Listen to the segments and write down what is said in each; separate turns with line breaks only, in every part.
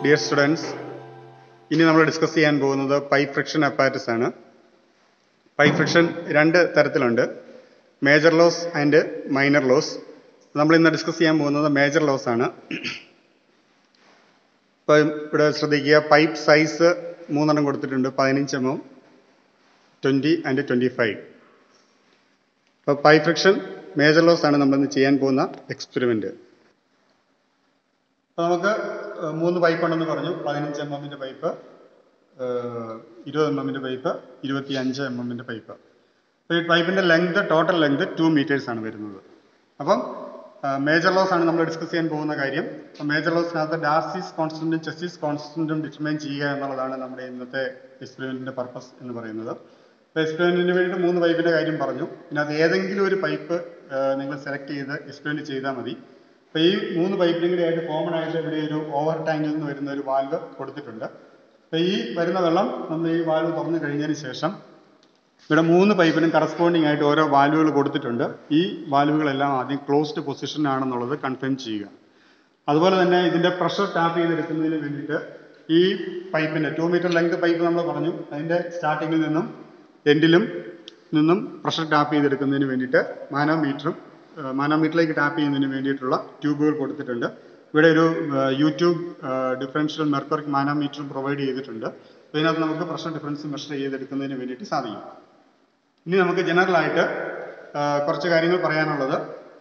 dear students ഇനി നമ്മൾ discuss ചെയ്യാൻ പോകുന്നത് പൈപ്പ് ഫ്രിക്ഷൻ അപ്പാരറ്റസ് ആണ് പൈപ്പ് ഫ്രിക്ഷൻ രണ്ട് തരത്തിലുണ്ട് major loss and minor loss നമ്മൾ ഇന്ന് ഡിസ്കസ് ചെയ്യാൻ പോകുന്നത് മേജർ ലോസ് ആണ് ഇപ്പം ഇവിടെ ശ്രദ്ധിക്കുക പൈപ്പ് സൈസ് മൂന്നെണ്ണം കൊടുത്തിട്ടുണ്ട് പതിനഞ്ച് M M twenty and twenty five അപ്പോൾ പൈപ്പ് ഫ്രിക്ഷൻ മേജർ ലോസ് ആണ് നമ്മൾ ഇന്ന് ചെയ്യാൻ പോകുന്ന എക്സ്പെരിമെൻറ്റ് അപ്പോൾ നമുക്ക് ഏഹ്, മൂന്ന് പൈപ്പ് ഉണ്ടെന്ന് പറഞ്ഞു പതിനഞ്ച് എം എമ്മിൻ്റെ പൈപ്പ് ഇരുപത് എം എമ്മിൻ്റെ പൈപ്പ് ഇരുപത്തി അഞ്ച് എം എമ്മിൻ്റെ പൈപ്പ് അപ്പോൾ ഈ പൈപ്പിൻ്റെ length total length two metres ആണ് വരുന്നത് അപ്പം മേജർ ലോസ് ആണ് നമ്മൾ ഡിസ്കസ് ചെയ്യാൻ പോകുന്ന കാര്യം അപ്പം മേജർ ലോസിനകത്ത് ഡാർസീസ് കോൺസ്റ്റന്റും ചെസീസ് കോൺസ്റ്റന്റും ഡിറ്റർമൈൻ ചെയ്യുക എന്നുള്ളതാണ് നമ്മുടെ ഇന്നത്തെ എക്സ്പെരിമെന്റിന്റെ പർപ്പസ് എന്ന് പറയുന്നത് അപ്പോൾ എക്സ്പെരിമെന്റിന് വേണ്ടി മൂന്ന് പൈപ്പിന്റെ കാര്യം പറഞ്ഞു ഇതിനകത്ത് ഏതെങ്കിലും ഒരു പൈപ്പ് നിങ്ങൾ സെലക്ട് ചെയ്ത് എക്സ്പെരിമെന്റ് ചെയ്താൽ മതി അപ്പോൾ ഈ മൂന്ന് പൈപ്പിനും കൂടി ആയിട്ട് കോമൺ ആയിട്ട് ഇവിടെ ഒരു ഓവർ ടാങ്കിൽ നിന്ന് വരുന്ന ഒരു വാൽവ് കൊടുത്തിട്ടുണ്ട് അപ്പോൾ ഈ വരുന്ന വെള്ളം നമ്മൾ ഈ വാൽവ് തുറന്നു കഴിഞ്ഞതിന് ശേഷം ഇവിടെ മൂന്ന് പൈപ്പിനും കറസ്പോണ്ടിങ് ആയിട്ട് ഓരോ വാൽവുകൾ കൊടുത്തിട്ടുണ്ട് ഈ വാൽവുകളെല്ലാം ആദ്യം ക്ലോസ്ഡ് പൊസിഷൻ ആണെന്നുള്ളത് കൺഫേം ചെയ്യുക അതുപോലെ തന്നെ ഇതിന്റെ പ്രഷർ ടാപ്പ് ചെയ്തെടുക്കുന്നതിന് വേണ്ടിയിട്ട് ഈ പൈപ്പിന്റെ ടു മീറ്റർ ലെങ്ത് പൈപ്പ് നമ്മൾ പറഞ്ഞു അതിന്റെ സ്റ്റാർട്ടിങ്ങിൽ നിന്നും എൻഡിലും നിന്നും പ്രഷർ ടാപ്പ് ചെയ്തെടുക്കുന്നതിന് വേണ്ടിയിട്ട് മാനോമീറ്ററും മാനോമീറ്ററിലേക്ക് ടാപ്പ് ചെയ്യുന്നതിന് വേണ്ടിയിട്ടുള്ള ട്യൂബുകൾ കൊടുത്തിട്ടുണ്ട് ഇവിടെ ഒരു യൂട്യൂബ് ഡിഫറൻഷ്യൽ മെർക്കറിക് മാനോമീറ്ററും പ്രൊവൈഡ് ചെയ്തിട്ടുണ്ട് ഇതിനകത്ത് നമുക്ക് പ്രഷർ ഡിഫറൻസ് മെഷർ ചെയ്തെടുക്കുന്നതിന് വേണ്ടിയിട്ട് സാധിക്കും ഇനി നമുക്ക് ജനറൽ ആയിട്ട് ആ, കുറച്ച് കാര്യങ്ങൾ പറയാനുള്ളത്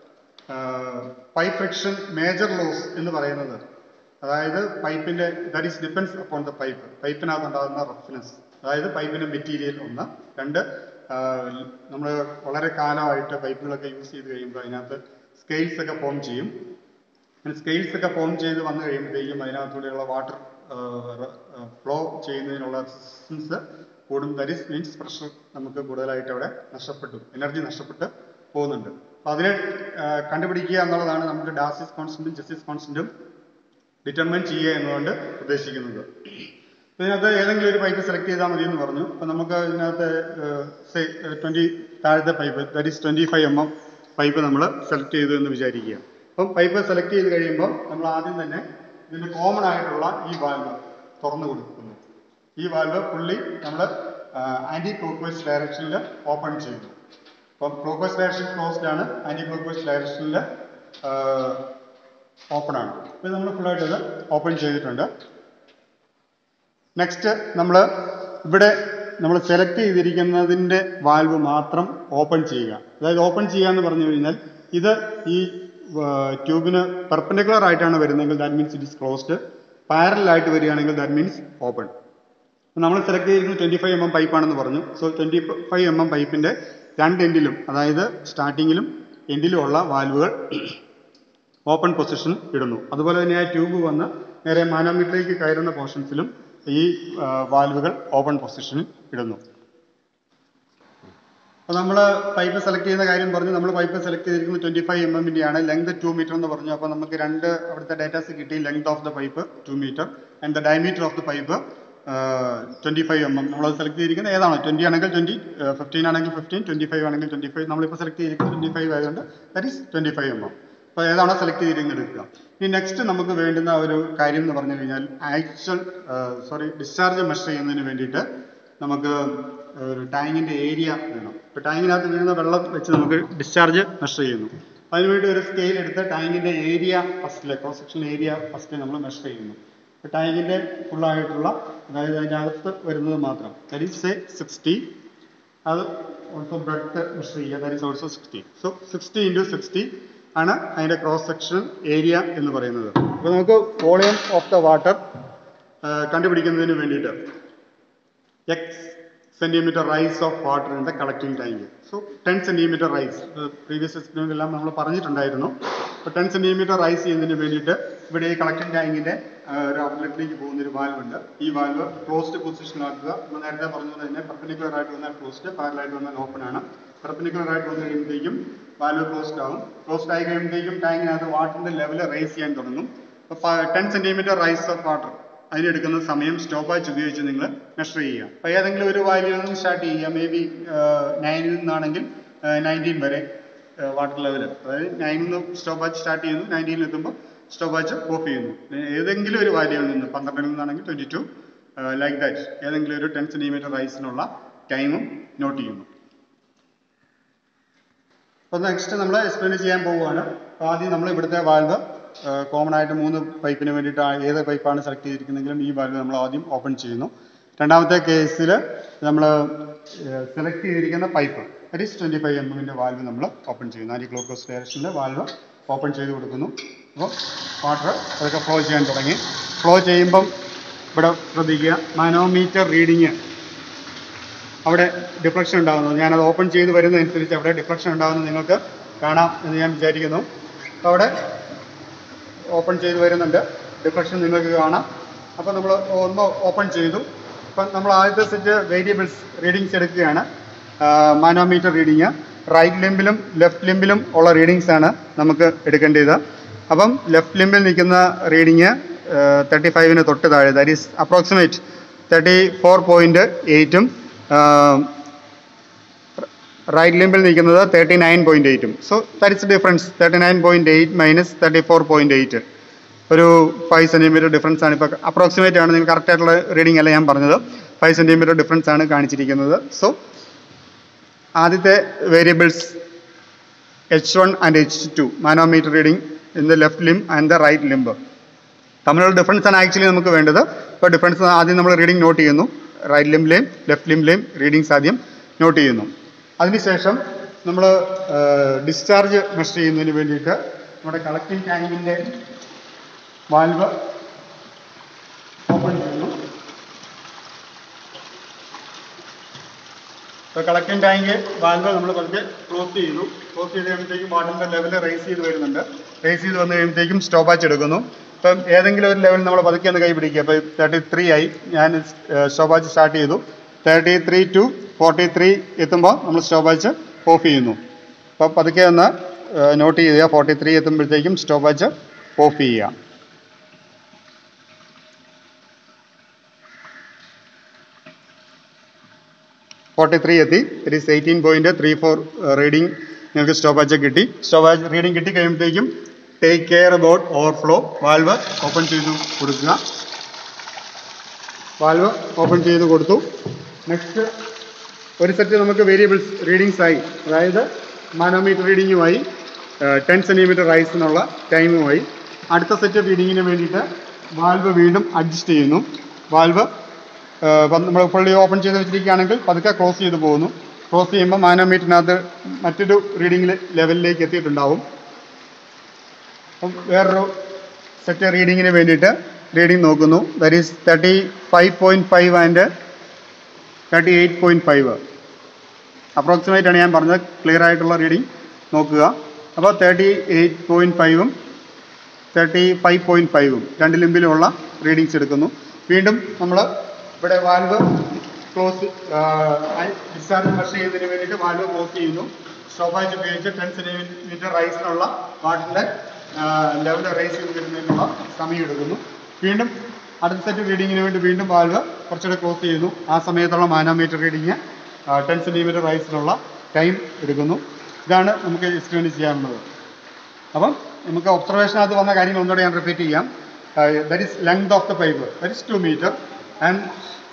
പൈപ്പ് ഫ്രിക്ഷൻ മേജർ ലോസ് എന്ന് പറയുന്നത് അതായത് പൈപ്പിന്റെ that is depends upon the pipe പൈപ്പിനകത്ത് ഉണ്ടാകുന്ന റഫ്നെസ് അതായത് പൈപ്പിന്റെ മെറ്റീരിയൽ ഒന്ന് രണ്ട് നമ്മൾ വളരെ കാലമായിട്ട് പൈപ്പുകളൊക്കെ യൂസ് ചെയ്ത് കഴിയുമ്പോൾ അതിനകത്ത് സ്കെയിൽസ് ഒക്കെ ഫോം ചെയ്യും സ്കെയിൽസ് ഒക്കെ ഫോം ചെയ്ത് വന്നു കഴിയുമ്പോഴത്തേക്കും അതിനകത്തൂടെയുള്ള വാട്ടർ ഫ്ലോ ചെയ്യുന്നതിനുള്ള റെസിസ്റ്റൻസ് കൂടും ദറ്റ് ഇസ് മീൻസ് പ്രഷർ നമുക്ക് കൂടുതലായിട്ട് അവിടെ നഷ്ടപ്പെട്ടു എനർജി നഷ്ടപ്പെട്ട് പോകുന്നുണ്ട് അപ്പോൾ അതിനെ ആ, കണ്ടുപിടിക്കുക എന്നുള്ളതാണ് നമുക്ക് ഡാസിസ് കോൺസ്റ്റന്റും ജസ്റ്റിസ് കോൺസ്റ്റന്റും ഡിറ്റർമൈൻ ചെയ്യുക എന്നുകൊണ്ട് ഉദ്ദേശിക്കുന്നത് അപ്പോൾ ഇതിനകത്ത് ഏതെങ്കിലും ഒരു പൈപ്പ് സെലക്ട് ചെയ്താൽ മതി എന്ന് പറഞ്ഞു അപ്പോൾ നമുക്ക് ഇതിനകത്ത് ട്വൻറ്റി താഴത്തെ pipe that is twenty five M M pipe നമ്മൾ സെലക്ട് ചെയ്തു എന്ന് വിചാരിക്കുക അപ്പം പൈപ്പ് സെലക്ട് ചെയ്ത് കഴിയുമ്പോൾ നമ്മൾ ആദ്യം തന്നെ ഇതിന്റെ കോമൺ ആയിട്ടുള്ള ഈ വാൽവ് തുറന്നു കൊടുക്കുന്നു ഈ വാൽവ് പുള്ളി നമ്മൾ ആന്റി ക്ലോക്ക് വൈസ് ഡയറക്ഷനിൽ ഓപ്പൺ ചെയ്യുന്നു അപ്പം ക്ലോക്ക് വൈസ് ഡയറക്ഷൻ ക്ലോസ്ഡ് ആണ് ആന്റി ക്ലോക്ക് വൈസ് ഡയറക്ഷനിൽ ഓപ്പൺ ആണ് അപ്പോൾ നമ്മൾ ഫുള്ളായിട്ട് ഇത് ഓപ്പൺ ചെയ്തിട്ടുണ്ട് നെക്സ്റ്റ് നമ്മൾ ഇവിടെ നമ്മൾ സെലക്ട് ചെയ്തിരിക്കുന്നതിൻ്റെ വാൽവ് മാത്രം ഓപ്പൺ ചെയ്യുക അതായത് ഓപ്പൺ ചെയ്യുക എന്ന് പറഞ്ഞു കഴിഞ്ഞാൽ ഇത് ഈ ട്യൂബിന് പെർപ്പൻഡിക്കുലർ ആയിട്ടാണ് വരുന്നതെങ്കിൽ that means it is closed parallel ആയിട്ട് വരികയാണെങ്കിൽ ദാറ്റ് മീൻസ് ഓപ്പൺ നമ്മൾ സെലക്ട് ചെയ്തിരിക്കുന്നത് ട്വൻറ്റി ഫൈവ് എം എം പൈപ്പാണെന്ന് പറഞ്ഞു so twenty five M M പൈപ്പിൻ്റെ രണ്ട് എൻഡിലും അതായത് സ്റ്റാർട്ടിങ്ങിലും എൻഡിലും ഉള്ള വാൽവുകൾ ഓപ്പൺ പൊസിഷൻ ഇടുന്നു അതുപോലെ തന്നെ ആ ട്യൂബ് വന്ന് നേരെ മാനോമീറ്ററിലേക്ക് കയറുന്ന പോർഷൻസിലും ഈ ആ, വാൽവുകൾ ഓപ്പൺ പൊസിഷനിൽ ഇടുന്നു അപ്പോൾ നമ്മൾ പൈപ്പ് സെലക്ട് ചെയ്യുന്ന കാര്യം പറഞ്ഞു നമ്മൾ പൈപ്പ് സെലക്ട് ചെയ്തിരിക്കുന്നത് ട്വൻറ്റി ഫൈവ് എം എമ്മിൻ്റെ ആണ് ലെങ്ത് ടു മീറ്റർ എന്ന് പറഞ്ഞു അപ്പോൾ നമുക്ക് രണ്ട് അവിടുത്തെ ഡേറ്റാസ് കിട്ടി length of the pipe two metre and the diameter of the pipe twenty five M M നമ്മളത് സെലക്ട് ചെയ്തിരിക്കുന്നത് ഏതാണോ ട്വൻറ്റി ആണെങ്കിൽ ട്വൻറ്റി ഫിഫ്റ്റീൻ ആണെങ്കിൽ ഫിഫ്റ്റീൻ ട്വൻറ്റി ഫൈവ് ആണെങ്കിൽ ട്വൻറ്റി ഫൈവ് നമ്മളിപ്പോൾ സെലക്ട് ചെയ്തിരിക്കുന്നത് ട്വൻറ്റി ഫൈവ് ആയതുകൊണ്ട് that is twenty five M M അപ്പോൾ ഏതാണോ സെലക്ട് ചെയ്തിരിക്കുന്നത് എടുക്കുക ഇനി നെക്സ്റ്റ് നമുക്ക് വേണ്ടുന്ന ഒരു കാര്യം എന്ന് പറഞ്ഞു കഴിഞ്ഞാൽ ആക്ച്വൽ സോറി ഡിസ്ചാർജ് മെഷർ ചെയ്യുന്നതിന് വേണ്ടിയിട്ട് നമുക്ക് ഒരു ടാങ്കിന്റെ ഏരിയ വേണം ഇപ്പോൾ ടാങ്കിനകത്ത് വീഴുന്ന വെള്ളം വെച്ച് നമുക്ക് ഡിസ്ചാർജ് മെഷർ ചെയ്യുന്നു അതിനുവേണ്ടി ഒരു സ്കെയിൽ എടുത്ത് ടാങ്കിന്റെ ഏരിയ ഫസ്റ്റിലെ ക്രോസ് സെക്ഷൻ ഏരിയ ഫസ്റ്റ് നമ്മൾ മെഷർ ചെയ്യുന്നു ഇപ്പോൾ ടാങ്കിന്റെ ഫുള്ളായിട്ടുള്ള അതായത് അതിൻ്റെ അകത്ത് വരുന്നത് മാത്രം ദാറ്റ് ഈസ് എ സിക്സ്റ്റി അത് ഓൾസോ ബ്രെഡ് മെഷർ ചെയ്യുക that is also sixty so sixty into sixty ആണ് അതിന്റെ ക്രോസ് സെക്ഷൻ ഏരിയ എന്ന് പറയുന്നത് അപ്പോൾ നമുക്ക് വോളിയം ഓഫ് ദ വാട്ടർ കണ്ടുപിടിക്കുന്നതിന് വേണ്ടിയിട്ട് X centimetre rise of water in the collecting tank so ten centimetre rise previous experience എല്ലാം നമ്മൾ പറഞ്ഞിട്ടുണ്ടായിരുന്നു അപ്പോൾ ടെൻ സെന്റിമീറ്റർ റൈസ് ചെയ്യുന്നതിന് വേണ്ടിയിട്ട് ഇവിടെ ഈ കളക്ടിങ് ടാങ്കിന്റെ ഒരു ഔട്ട്ലെറ്റിലേക്ക് പോകുന്ന ഒരു വാൽവ് ഉണ്ട് ഈ വാൽവ് ക്ലോസ്ഡ് പൊസിഷനിലാക്കുക നമ്മൾ നേരത്തെ പറഞ്ഞത് തന്നെ പെർപ്പൻഡിക്കുലർ ആയിട്ട് വന്നാൽ ക്ലോസ്ഡ് പാരലായിട്ട് വന്നാൽ ഓപ്പൺ ആണ് പെർപ്പൻഡിക്കുലർ ആയിട്ട് വന്നു കഴിയുമ്പോഴത്തേക്കും വാൽവ് ക്ലോസ്ഡ് ആവും ക്ലോസ്ഡ് ആയി കഴിയുമ്പോഴത്തേക്കും ടാങ്കിനകത്ത് വാട്ടറിന്റെ ലെവൽ റൈസ് ചെയ്യാൻ തുടങ്ങും അപ്പോൾ ten centimetre rise of water അതിനെടുക്കുന്ന സമയം സ്റ്റോപ്പ് വാച്ച് ഉപയോഗിച്ച് നിങ്ങൾ മെഷർ ചെയ്യുക അപ്പോൾ ഏതെങ്കിലും ഒരു വാല്യൂവിൽ നിന്ന് സ്റ്റാർട്ട് ചെയ്യുക മേ ബി നയനിൽ നിന്നാണെങ്കിൽ നയൻറ്റീൻ വരെ വാട്ടർ ലെവൽ അതായത് നയനിൽ നിന്ന് സ്റ്റോപ്പ് വാച്ച് സ്റ്റാർട്ട് ചെയ്യുന്നു നയൻറ്റീനിൽ എത്തുമ്പോൾ സ്റ്റോപ്പ് വാച്ച് ഓഫ് ചെയ്യുന്നു ഏതെങ്കിലും ഒരു വാല്യൂവിൽ നിന്ന് പന്ത്രണ്ടിൽ നിന്നാണെങ്കിൽ ട്വൻറ്റി ടു ലൈക്ക് ദാറ്റ് ഏതെങ്കിലും ഒരു ടെൻ സെൻറ്റിമീറ്റർ റൈസിനുള്ള ടൈമും നോട്ട് ചെയ്യുന്നു അപ്പോൾ നെക്സ്റ്റ് നമ്മൾ എക്സ്പ്ലെയിൻ ചെയ്യാൻ പോവുകയാണ് അപ്പോൾ ആദ്യം നമ്മൾ ഇവിടുത്തെ വാൽവ് കോമൺ ആയിട്ട് മൂന്ന് പൈപ്പിന് വേണ്ടിയിട്ട് ആ- ഏത് പൈപ്പാണ് സെലക്ട് ചെയ്തിരിക്കുന്നതെങ്കിലും ഈ വാൽവ് നമ്മൾ ആദ്യം ഓപ്പൺ ചെയ്യുന്നു രണ്ടാമത്തെ കേസിൽ നമ്മൾ സെലക്ട് ചെയ്തിരിക്കുന്ന pipe that is twenty five M എമ്മിൻ്റെ വാൽവ് നമ്മൾ ഓപ്പൺ ചെയ്യുന്നു ആൻറ്റി ക്ലോക്കോസ് ഡയറക്ഷനിൽ വാൽവ് ഓപ്പൺ ചെയ്ത് കൊടുക്കുന്നു അപ്പോൾ വാട്ടർ അതൊക്കെ ഫ്ലോ ചെയ്യാൻ തുടങ്ങി ഫ്ലോ ചെയ്യുമ്പം ഇവിടെ ശ്രദ്ധിക്കുക മാനോമീറ്റർ റീഡിങ് അവിടെ ഡിഫ്ലക്ഷൻ ഉണ്ടാകുന്നത് ഞാനത് ഓപ്പൺ ചെയ്ത് വരുന്നതനുസരിച്ച് അവിടെ ഡിഫ്ലക്ഷൻ ഉണ്ടാകുന്നത് നിങ്ങൾക്ക് കാണാം എന്ന് ഞാൻ വിചാരിക്കുന്നു അപ്പോൾ അവിടെ ഓപ്പൺ ചെയ്ത് വരുന്നുണ്ട് ഡിഫ്ലക്ഷൻ നിങ്ങൾക്ക് കാണാം അപ്പോൾ നമ്മൾ ഒന്ന് ഓപ്പൺ ചെയ്തു അപ്പം നമ്മൾ ആദ്യത്തെ സെറ്റ് വേരിയബിൾസ് റീഡിങ്സ് എടുക്കുകയാണ് മാനോമീറ്റർ റീഡിങ് റൈറ്റ് ലിംബിലും ലെഫ്റ്റ് ലിംബിലും ഉള്ള റീഡിങ്സ് ആണ് നമുക്ക് എടുക്കേണ്ടത് അപ്പം ലെഫ്റ്റ് ലിംബിൽ നിൽക്കുന്ന റീഡിങ് തേർട്ടി ഫൈവിന് തൊട്ട് താഴെ that is approximate thirty four point എയ്റ്റും റൈറ്റ് ലിംബിൽ നിൽക്കുന്നത് തേർട്ടി നയൻ പോയിൻറ്റ് എയ്റ്റും so that is difference thirty nine point eight minus thirty four point eight ഒരു ഫൈവ് സെൻറ്റിമീറ്റർ ഡിഫറൻസ് ആണ് ഇപ്പോൾ അപ്രോക്സിമേറ്റ് ആണ് നിങ്ങൾ കറക്റ്റ് ആയിട്ടുള്ള റീഡിംഗ് അല്ല ഞാൻ പറഞ്ഞത് ഫൈവ് സെൻറ്റിമീറ്റർ ഡിഫറൻസ് ആണ് കാണിച്ചിരിക്കുന്നത് സോ ആദ്യത്തെ variables H one and H two manometer reading in the left limb and the right limb തമ്മിലുള്ള ഡിഫറൻസ് ആണ് ആക്ച്വലി നമുക്ക് വേണ്ടത് ഇപ്പോൾ ഡിഫറൻസ് ആദ്യം നമ്മൾ റീഡിംഗ് നോട്ട് ചെയ്യുന്നു റൈറ്റ് ലിംബിലെയും ലെഫ്റ്റ് ലിംബിലെയും റീഡിങ്സ് ആദ്യം നോട്ട് ചെയ്യുന്നു അതിനുശേഷം നമ്മൾ ഡിസ്ചാർജ് മെഷർ ചെയ്യുന്നതിന് വേണ്ടിയിട്ട് നമ്മുടെ കളക്ടിംഗ് ടാങ്കിൻ്റെ വാൽവ് ഓപ്പൺ ചെയ്യുന്നു ഇപ്പോൾ കളക്ടിംഗ് ടാങ്ക് വാൽവ് നമ്മൾ പതുക്കെ ക്ലോസ് ചെയ്തു ക്ലോസ് ചെയ്ത് കഴിയുമ്പോഴത്തേക്കും വാട്ടറിൻ്റെ ലെവൽ റേസ് ചെയ്ത് വരുന്നുണ്ട് റേസ് ചെയ്ത് വന്നു കഴിയുമ്പോഴത്തേക്കും സ്റ്റോപ്പ് വാച്ച് എടുക്കുന്നു ഇപ്പം ഏതെങ്കിലും ഒരു ലെവൽ നമ്മൾ പതുക്കെ ഒന്ന് കൈ പിടിക്കുക ഇപ്പോൾ തേർട്ടി ത്രീ ആയി ഞാൻ സ്റ്റോപ്പ് വാച്ച് സ്റ്റാർട്ട് ചെയ്തു thirty three to forty three എത്തുമ്പോൾ നമ്മൾ സ്റ്റോപ്പ് വാച്ച് ഓഫ് ചെയ്യുന്നു അപ്പോൾ പതുക്കെ ഒന്ന് നോട്ട് ചെയ്യുക ഫോർട്ടി ത്രീ എത്തുമ്പോഴത്തേക്കും സ്റ്റോപ്പ് വാച്ച് ഓഫ് ചെയ്യുക ഫോർട്ടി ത്രീ എത്തി it is eighteen point three four reading നിങ്ങൾക്ക് സ്റ്റോപ്പ് വാച്ച് കിട്ടി സ്റ്റോപ്പ് വാച്ച് റീഡിംഗ് കിട്ടി കഴിയുമ്പോഴത്തേക്കും take care about overflow valve open ചെയ്തു കൊടുക്കുക വാൽവ് ഓപ്പൺ ചെയ്ത് കൊടുത്തു നെക്സ്റ്റ് ഒരു സെറ്റ് നമുക്ക് വേരിയബിൾസ് റീഡിങ്സ് ആയി അതായത് മാനോമീറ്റർ റീഡിങ്ങുമായി ടെൻ സെൻറ്റിമീറ്റർ റൈസിനുള്ള ടൈമുമായി അടുത്ത സെറ്റ് റീഡിങ്ങിന് വേണ്ടിയിട്ട് വാൽവ് വീണ്ടും അഡ്ജസ്റ്റ് ചെയ്യുന്നു വാൽവ് നമ്മൾ ഫുള്ളി ഓപ്പൺ ചെയ്ത് വെച്ചിരിക്കുകയാണെങ്കിൽ പതുക്കെ ക്ലോസ് ചെയ്ത് പോകുന്നു ക്ലോസ് ചെയ്യുമ്പോൾ മാനോമീറ്ററിനകത്ത് മറ്റൊരു റീഡിംഗ് ലെവലിലേക്ക് എത്തിയിട്ടുണ്ടാവും അപ്പം വേറൊരു സെറ്റ് റീഡിങ്ങിന് വേണ്ടിയിട്ട് റീഡിംഗ് നോക്കുന്നു that is thirty five point five and thirty eight point five approximate ആണ് ഞാൻ പറഞ്ഞത് ക്ലിയർ ആയിട്ടുള്ള റീഡിംഗ് നോക്കുക അപ്പോൾ തേർട്ടി എയ്റ്റ് പോയിൻറ്റ് ഫൈവും തേർട്ടി ഫൈവ് പോയിൻറ്റ് ഫൈവും രണ്ട് ലിമ്പിലുമുള്ള റീഡിങ്സ് എടുക്കുന്നു വീണ്ടും നമ്മൾ ഇവിടെ വാൽവ് ക്ലോസ് ഡിസ്ചാർജ് മെഷർ ചെയ്യുന്നതിന് വേണ്ടിയിട്ട് വാൽവ് ക്ലോസ് ചെയ്യുന്നു സ്റ്റോപ്പാച്ച് ഉപയോഗിച്ച് ടെൻ സെൻറ്റിമീറ്റർ റൈസിനുള്ള വാട്ടറിൻ്റെ ലെവൽ റൈസ് ചെയ്ത് വരുന്നതിനുള്ള സമയം എടുക്കുന്നു വീണ്ടും അടുത്ത സെറ്റ് റീഡിങ്ങിന് വേണ്ടി വീണ്ടും വാൽവ് കുറച്ചുകൂടെ ക്ലോസ് ചെയ്യുന്നു ആ സമയത്തുള്ള മാനോമീറ്റർ റീഡിങ് ടെൻ സെൻറ്റിമീറ്റർ റൈസിനുള്ള ടൈം എടുക്കുന്നു ഇതാണ് നമുക്ക് എക്സ്പ്ലെയിൻ ചെയ്യാനുള്ളത് അപ്പം നമുക്ക് ഒബ്സർവേഷനകത്ത് വന്ന കാര്യങ്ങൾ ഒന്നുകൂടെ ഞാൻ റിപ്പീറ്റ് ചെയ്യാം that is length of the pipe that is two metre and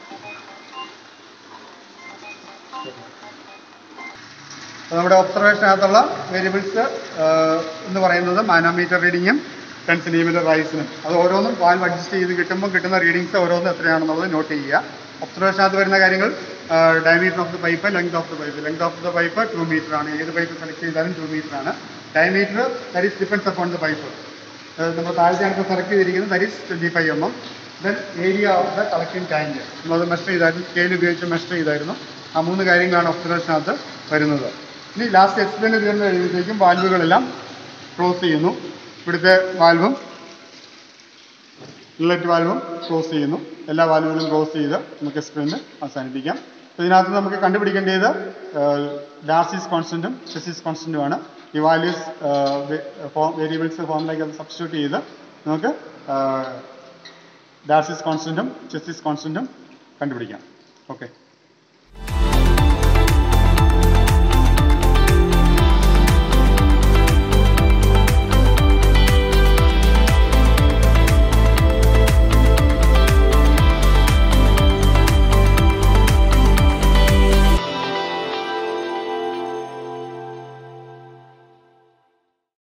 നമ്മുടെ ഒബ്സർവേഷനകത്തുള്ള വേരിയബിൾസ് എന്ന് പറയുന്നത് മാനോമീറ്റർ റീഡിങ്ങും ടെൻ സെൻറ്റിമീറ്റർ റൈസിനും അത് ഓരോന്നും വാൽവ് അഡ്ജസ്റ്റ് ചെയ്ത് കിട്ടുമ്പോൾ കിട്ടുന്ന റീഡിങ്സ് ഓരോന്നും എത്രയാണെന്നുള്ളത് നോട്ട് ചെയ്യുക ഒബ്സർവേഷനകത്ത് വരുന്ന കാര്യങ്ങൾ diameter of the pipe length of the pipe length of the pipe two metre ആണ് ഏത് പൈപ്പ് സെലക്ട് ചെയ്താലും ടു മീറ്റർ ആണ് diameter that is depends upon the pipe നമ്മൾ താഴത്തെയാണ് ഇപ്പോൾ സെലക്ട് ചെയ്തിരിക്കുന്നത് that is twenty five M M then area of the collecting tank നമ്മളത് measure ചെയ്തായിരുന്നു സ്കെയിൽ ഉപയോഗിച്ച് മെഷർ ചെയ്തായിരുന്നു ആ മൂന്ന് കാര്യങ്ങളാണ് ഒബ്സർവേഷനകത്ത് വരുന്നത് ഇനി ലാസ്റ്റ് എക്സ്പ്ലെയിൻ തീർന്നു കഴിയുമ്പോഴത്തേക്കും വാൽവുകളെല്ലാം ക്ലോസ് ചെയ്യുന്നു ഇവിടുത്തെ വാൽവും ഇൻലെറ്റ് വാൽവും ക്ലോസ് ചെയ്യുന്നു എല്ലാ വാൽവുകളും ക്ലോസ് ചെയ്ത് നമുക്ക് എക്സ്പ്ലെയിൻ അവസാനിപ്പിക്കാം അപ്പോൾ ഇതിനകത്ത് നമുക്ക് കണ്ടുപിടിക്കേണ്ടത് ഡാർസിസ് കോൺസ്റ്റൻറ്റും ചെസിസ് കോൺസ്റ്റൻറ്റും ആണ് ഈ വാല്യൂസ് വേരിയബിൾസ് ഫോമിലേക്ക് അത് സബ്സ്റ്റിറ്റ്യൂട്ട് ചെയ്ത് നമുക്ക് ഡാർസിസ് കോൺസ്റ്റൻറ്റും ചെസിസ് കോൺസ്റ്റൻറ്റും കണ്ടുപിടിക്കാം ഓക്കെ